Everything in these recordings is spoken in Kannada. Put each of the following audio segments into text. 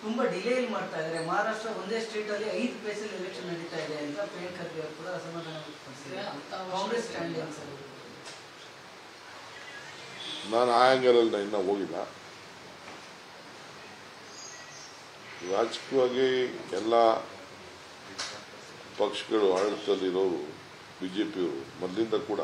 ತುಂಬಾ ಡಿಲೇಲಿ ಮಾಡ್ತಾ ಇದ್ದಾರೆ ಮಹಾರಾಷ್ಟ್ರ ಒಂದೇ ಸ್ಟೇಟ್ ಅಲ್ಲಿ ಐದು ಪ್ಲೇಸಲ್ಲಿ ಎಲೆಕ್ಷನ್ ನಡೀತಾ ಇದೆ ಅಂತ ಪ್ರಿಯಾಂಕ್ ಖರ್ಗೆ ಅವರು ಕೂಡ ಅಸಮಾಧಾನ ವ್ಯಕ್ತಪಡಿಸಿದ್ದಾರೆ ಕಾಂಗ್ರೆಸ್ ಸ್ಟ್ಯಾಂಡ್ ಏನು ಸರ್ ನಾನು ಆ ಆ್ಯಂಗಲಲ್ಲಿ ಇನ್ನೂ ಹೋಗಿಲ್ಲ ರಾಜಕೀಯವಾಗಿ ಎಲ್ಲ ಪಕ್ಷಗಳು ಆಡಳಿತದಲ್ಲಿರೋರು ಬಿ ಜೆ ಪಿಯವರು ಮೊದಲಿಂದ ಕೂಡ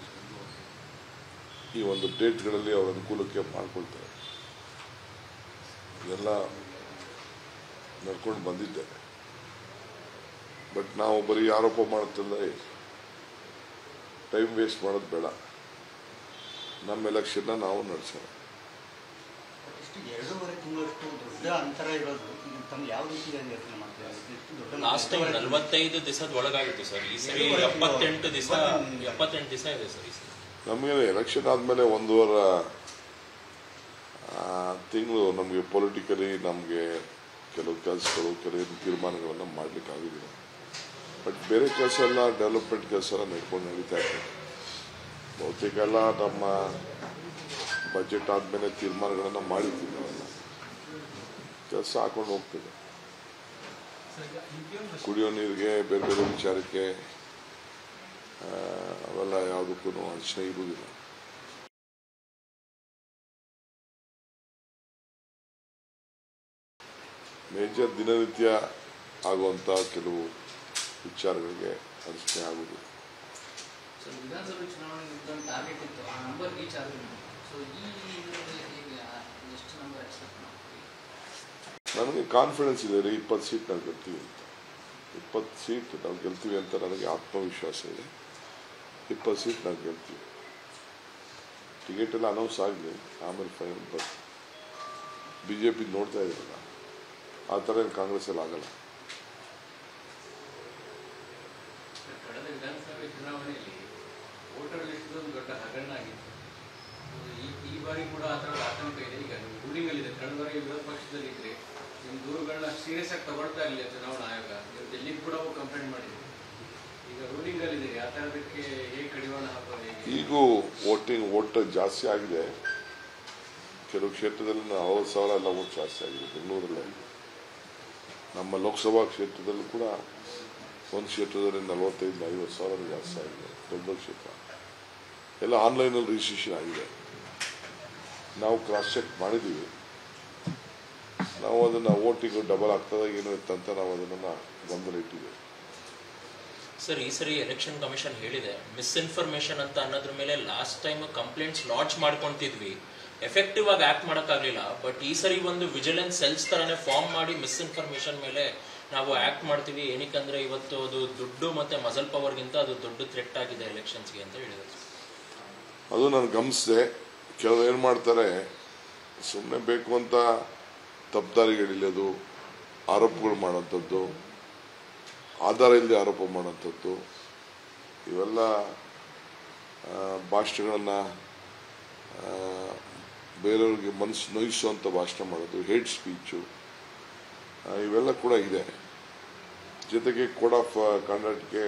ಈ ಒಂದು ಡೇಟ್ಗಳಲ್ಲಿ ಅವರ ಅನುಕೂಲಕ್ಕೆ ಮಾಡ್ಕೊಳ್ತಾರೆ ಇದೆಲ್ಲ ನಡ್ಕೊಂಡು ಬಂದಿದ್ದೇನೆ ಬಟ್ ನಾವು ಬರೀ ಆರೋಪ ಮಾಡುತ್ತಂದ್ರೆ ಟೈಮ್ ವೇಸ್ಟ್ ಮಾಡೋದು ಬೇಡ ನಮ್ಮ ಎಲೆಕ್ಷನ್ನ ನಾವು ನಡೆಸೋಣ ಇಷ್ಟು ಎರಡೂವರೆ ತಿಂಗಳಷ್ಟು ದೊಡ್ಡ ಅಂತರ ಇರೋದು ಈಗ ತಮ್ಗೆ ಯಾವ ರೀತಿಯಾಗಿ ಯೋಚನೆ ಮಾಡ್ತಾರೆ ಇಷ್ಟು ದೊಡ್ಡ ಲಾಸ್ಟ್ ಟೈಮ್ ಎರಡೂವರೆ ನಲವತ್ತೈದು ದಿವಸದ ಒಳಗಾಗಿತ್ತು ಸರ್ ಈ ಸರಿ ಎಪ್ಪತ್ತೆಂಟು ದಿವಸ ಎಪ್ಪತ್ತೆಂಟು ದಿವಸ ಇದೆ ಸರ್ ಈ ಸರಿ ನಮಗೆ ಎಲೆಕ್ಷನ್ ಆದಮೇಲೆ ಒಂದೂವರೆ ತಿಂಗಳು ನಮಗೆ ಪೊಲಿಟಿಕಲಿ ನಮಗೆ ಕೆಲವು ಕೆಲಸಗಳು ಕೆಲವು ತೀರ್ಮಾನಗಳನ್ನು ಮಾಡಲಿಕ್ಕಾಗಿಲ್ಲ ಬಟ್ ಬೇರೆ ಕೆಲಸ ಎಲ್ಲ ಡೆವಲಪ್ಮೆಂಟ್ ಕೆಲಸ ಎಲ್ಲ ನಡ್ಕೊಂಡು ನಡೀತಾ ಇದೆ ಬಹುತೇಕ ಎಲ್ಲ ನಮ್ಮ ಬಜೆಟ್ ಆದಮೇಲೆ ತೀರ್ಮಾನಗಳನ್ನು ಮಾಡಿದ್ದೀವಿ ನಾವೆಲ್ಲ ಕೆಲಸ ಹಾಕೊಂಡು ಹೋಗ್ತದೆ ಕುಡಿಯೋ ನೀರಿಗೆ ಬೇರೆ ಬೇರೆ ವಿಚಾರಕ್ಕೆ ಆ, ಅವೆಲ್ಲ ಯಾವುದಕ್ಕೂ ಅಡಚಣೆ ಇರುವುದಿಲ್ಲ ಮೇಜರ್ ದಿನನಿತ್ಯ ಆಗುವಂಥ ಕೆಲವು ವಿಚಾರಗಳಿಗೆ ಅಡಚಣೆ ಆಗುವುದು ಸೊ ವಿಧಾನಸಭೆ ಚುನಾವಣೆ ಒಂದು ಟಾರ್ಗೆಟ್ ಇತ್ತು ಆ ನಂಬರ್ ರೀಚ್ ಆದ್ರೆ ಸೊ ಈ ಇದರಲ್ಲಿ ಹೇಗೆ ಆ- ಎಷ್ಟು ನಂಬರ್ ಎಕ್ಸ್ಪೆಕ್ಟ್ ಮಾಡ್ತೀವಿ ನನಗೆ ಕಾನ್ಫಿಡೆನ್ಸ್ ಇದೆ ರೀ ಇಪ್ಪತ್ತು ಸೀಟ್ ನಾವು ಗೆಲ್ತೀವಿ ಅಂತ ಇಪ್ಪತ್ತು ಸೀಟ್ ನಾವು ಗೆಲ್ತೀವಿ ಅಂತ ನನಗೆ ಆತ್ಮವಿಶ್ವಾಸ ಇದೆ ಇಪ್ಪತ್ತು ಸೀಟ್ ನಾವು ಗೆಲ್ತೀವಿ ಟಿಕೆಟ್ ಎಲ್ಲ ಅನೌನ್ಸ್ ಆಗಲಿ ಆಮೇಲೆ final but B J P ನೋಡ್ತಾ ಇದ್ರಲ್ಲ ಆ ಥರ ಏನು ಕಾಂಗ್ರೆಸ್ಸಲ್ಲಿ ಆಗಲ್ಲ ಕಳೆದ ವಿಧಾನಸಭೆ ಚುನಾವಣೆಯಲ್ಲಿ ವೋಟರ್ ಲಿಸ್ಟ್ ಒಂದು ದೊಡ್ಡ ಹಗರಣ ಆಗಿತ್ತು So, ಈ ಈ ಬಾರಿ ಕೂಡ ಆ ಥರದ ಆತಂಕ ಇದೆ ಈಗ ರೂಲಿಂಗ್ ಅಲ್ಲಿ ಇದೆ ಕಳೆದ ಬಾರಿ ವಿರೋಧ ಪಕ್ಷದಲ್ಲಿ ಇದ್ರೆ ನಿಮ್ಮ ದೂರುಗಳನ್ನ ಸೀರಿಯಸ್ ಆಗಿ ತಗೊಳ್ತಾ ಇರಲಿಲ್ಲ ಚುನಾವಣಾ ಆಯೋಗ ನೀವು ಡೆಲ್ಲಿಗೆ ಕೂಡ ಹೋಗಿ ಕಂಪ್ಲೇಂಟ್ ಮಾಡಿದ್ರಿ ಈಗ ರೂಲಿಂಗ್ ಅಲ್ಲಿ ಇದೆ ಆ ಥರದಕ್ಕೆ ಹೇಗೆ ಕಡಿವಾಣ ಹಾಕೋದು ಹೇಗೆ ಈಗೂ ವೋಟಿಂಗ್ ವೋಟ್ ಜಾಸ್ತಿ ಆಗಿದೆ ಕೆಲವು ಕ್ಷೇತ್ರದಲ್ಲಿ ನಲವತ್ತು ಸಾವಿರ ಎಲ್ಲ ವೋಟ್ ಜಾಸ್ತಿ ಆಗಿದೆ ಬೆಂಗಳೂರಲ್ಲೇ ನಮ್ಮ ಲೋಕಸಭಾ ಕ್ಷೇತ್ರದಲ್ಲೂ ಕೂಡ ಒಂದು ಕ್ಷೇತ್ರದಲ್ಲಿ ನಲವತ್ತೈದು ಐವತ್ತು ಸಾವಿರ ಜಾಸ್ತಿ ಆಗಿದೆ ದೊಡ್ಡ ದೊಡ್ಡ ಕ್ಷೇತ್ರ ಎಲ್ಲ ಆನ್ಲೈನಲ್ಲಿ ರಿಜಿಸ್ಟ್ರೇಷನ್ ಆಗಿದೆ ನಾವು ಕ್ರಾಸ್ ಚೆಕ್ ಮಾಡಿದ್ದೀವಿ ನಾವು ಅದನ್ನು ವೋಟಿಂಗ್ ಡಬಲ್ ಆಗ್ತದ ಏನು ಇತ್ತಂತ ನಾವು ಅದನ್ನು ಗಮನ ಇಟ್ಟಿದ್ದೇವೆ ಸರ್ ಈ ಸರಿ ಎಲೆಕ್ಷನ್ ಕಮಿಷನ್ ಹೇಳಿದೆ ಮಿಸ್ಇನ್ಫಾರ್ಮೇಶನ್ ಅಂತ ಅನ್ನೋದ್ರ ಮೇಲೆ ಲಾಸ್ಟ್ ಟೈಮ್ ಕಂಪ್ಲೇಂಟ್ಸ್ ಲಾಂಚ್ ಮಾಡ್ಕೊಂತಿದ್ವಿ ಎಫೆಕ್ಟಿವ್ ಆಗಿ ಆಕ್ಟ್ ಮಾಡೋಕ್ಕಾಗಲಿಲ್ಲ ಬಟ್ ಈ ಸರಿ ಒಂದು ವಿಜಿಲೆನ್ಸ್ ಸೆಲ್ಸ್ ತರನೇ ಫಾರ್ಮ್ ಮಾಡಿ ಮಿಸ್ಇನ್ಫಾರ್ಮೇಶನ್ ಮೇಲೆ ನಾವು ಆಕ್ಟ್ ಮಾಡ್ತೀವಿ ಏನಕ್ಕಂದ್ರೆ ಇವತ್ತು ಅದು ದುಡ್ಡು ಮತ್ತೆ ಮಸಲ್ ಪವರ್ಗಿಂತ ಅದು ದೊಡ್ಡ ಥ್ರೆಟ್ ಆಗಿದೆ ಎಲೆಕ್ಷನ್ಸ್ಗೆ ಅಂತ ಹೇಳಿದ್ರು ಅದು ನಾನು ಗಮನಿಸಿದೆ ಕೆಲವರು ಏನು ಮಾಡ್ತಾರೆ ಸುಮ್ಮನೆ ಬೇಕು ಅಂತ ತಪ್ಪದಾರಿಗಳಿಲ್ಲದು ಆರೋಪಗಳು ಮಾಡೋಂಥದ್ದು ಆಧಾರ ಇಲ್ಲದೆ ಆರೋಪ ಮಾಡೋಂಥದ್ದು ಇವೆಲ್ಲ ಭಾಷಣಗಳನ್ನು ಬೇರೆಯವ್ರಿಗೆ ಮನಸ್ಸು ನೋಯಿಸುವಂಥ ಭಾಷಣ ಮಾಡೋದು ಹೇಟ್ ಸ್ಪೀಚು ಇವೆಲ್ಲ ಕೂಡ ಇದೆ ಜೊತೆಗೆ ಕೋಡ್ ಆಫ್ ಕಂಡಕ್ಟ್ಗೆ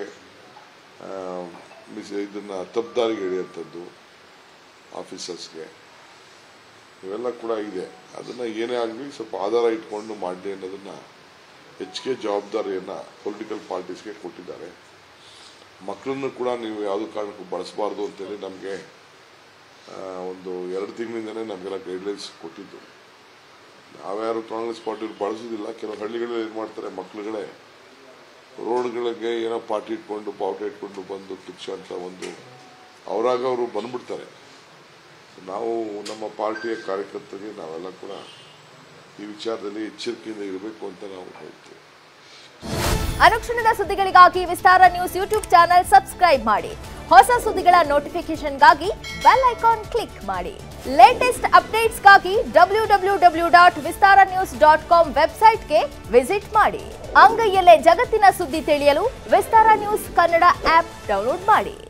ಮಿಸ್ ಇದನ್ನು ತಪ್ಪದಾರಿಗೆ ಎಳೆಯುವಂಥದ್ದು ಆಫೀಸರ್ಸ್ಗೆ ಇವೆಲ್ಲ ಕೂಡ ಇದೆ ಅದನ್ನು ಏನೇ ಆಗಲಿ ಸ್ವಲ್ಪ ಆಧಾರ ಇಟ್ಕೊಂಡು ಮಾಡಲಿ ಅನ್ನೋದನ್ನು ಹೆಚ್ಚಿಗೆ ಜವಾಬ್ದಾರಿಯನ್ನು ಪೊಲಿಟಿಕಲ್ ಪಾರ್ಟೀಸ್ಗೆ ಕೊಟ್ಟಿದ್ದಾರೆ ಮಕ್ಕಳನ್ನು ಕೂಡ ನೀವು ಯಾವುದೇ ಕಾರಣಕ್ಕೂ ಬಳಸಬಾರ್ದು ಅಂತೇಳಿ ನಮಗೆ ಒಂದು ಎರಡು ತಿಂಗಳಿಂದಲೇ ನಮಗೆಲ್ಲ ಗೈಡ್ಲೈನ್ಸ್ ಕೊಟ್ಟಿದ್ದು ನಾವ್ಯಾರು ಕಾಂಗ್ರೆಸ್ ಪಾರ್ಟಿ ಬಳಸೋದಿಲ್ಲ ಕೆಲವು ಹಳ್ಳಿಗಳಲ್ಲಿ ಏನು ಮಾಡ್ತಾರೆ ಮಕ್ಕಳುಗಳೇ ರೋಡ್ಗಳಿಗೆ ಏನೋ ಪಾರ್ಟಿ ಇಟ್ಕೊಂಡು ಬಾವುಟ ಇಟ್ಕೊಂಡು ಬಂದು ಕಿಚ್ಚ ಅಂತ ಒಂದು ಅವರಾಗ ಅವರು ಬಂದ್ಬಿಡ್ತಾರೆ ನಾವು ನಮ್ಮ ಪಾರ್ಟಿಯ ಕಾರ್ಯಕರ್ತರಿಗೆ ನಾವೆಲ್ಲ ಕೂಡ ಈ ವಿಚಾರದಲ್ಲಿ ಎಚ್ಚರಿಕೆಯಿಂದ ಇರಬೇಕು ಅಂತ ನಾವು ಹೇಳ್ತೀವಿ ಅನುಕ್ಷಣದ ಸುದ್ದಿಗಳಿಗಾಗಿ Vistara news YouTube channel subscribe ಮಾಡಿ ಹೊಸ ಸುದ್ದಿಗಳ ನೋಟಿಫಿಕೇಶನ್ಗಾಗಿ ಬೆಲ್ ಐಕಾನ್ ಕ್ಲಿಕ್ ಮಾಡಿ ಲೇಟೆಸ್ಟ್ ಅಪ್ಡೇಟ್ಸ್ಗಾಗಿ W W W dot Vistara news dot com ವೆಬ್ಸೈಟ್ಗೆ ವಿಸಿಟ್ ಮಾಡಿ ಅಂಗೈಯಲ್ಲೇ ಜಗತ್ತಿನ ಸುದ್ದಿ ತಿಳಿಯಲು Vistara news Kannada app download ಮಾಡಿ